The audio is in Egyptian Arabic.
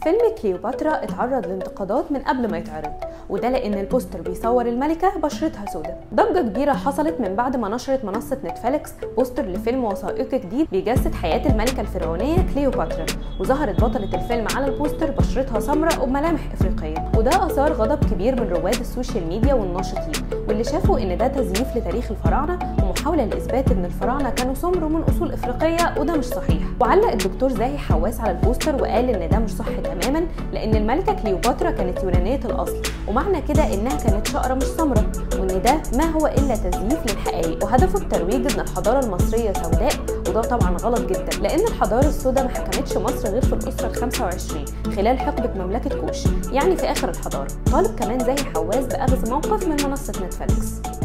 فيلم كليوباترا اتعرض لانتقادات من قبل ما يتعرض وده لان البوستر بيصور الملكه بشرتها سوداء ضجه كبيره حصلت من بعد ما نشرت منصه نتفليكس بوستر لفيلم وثائقي جديد بيجسد حياه الملكه الفرعونيه كليوباترا وظهرت بطله الفيلم على البوستر بشرتها سمراء وبملامح افريقيه وده اثار غضب كبير من رواد السوشيال ميديا والناشطين واللي شافوا ان ده تزييف لتاريخ الفراعنه ومحاوله لاثبات ان الفراعنه كانوا سمر ومن اصول افريقيه وده مش صحيح وعلق الدكتور زاهي حواس على البوستر وقال ان ده مش صح تماما لان الملكه كليوباترا كانت يونانيه الاصل ومعنى كده انها كانت شقره مش سمراء وان ده ما هو الا تزييف للحقائق وهدفه الترويج ان الحضاره المصريه سوداء وده طبعا غلط جدا لان الحضاره السوداء ما حكمتش مصر غير في الاسره ال 25 خلال حقبه مملكه كوش يعني في اخر الحضاره طالب كمان زاهي حواس باخذ موقف من منصه نتفليكس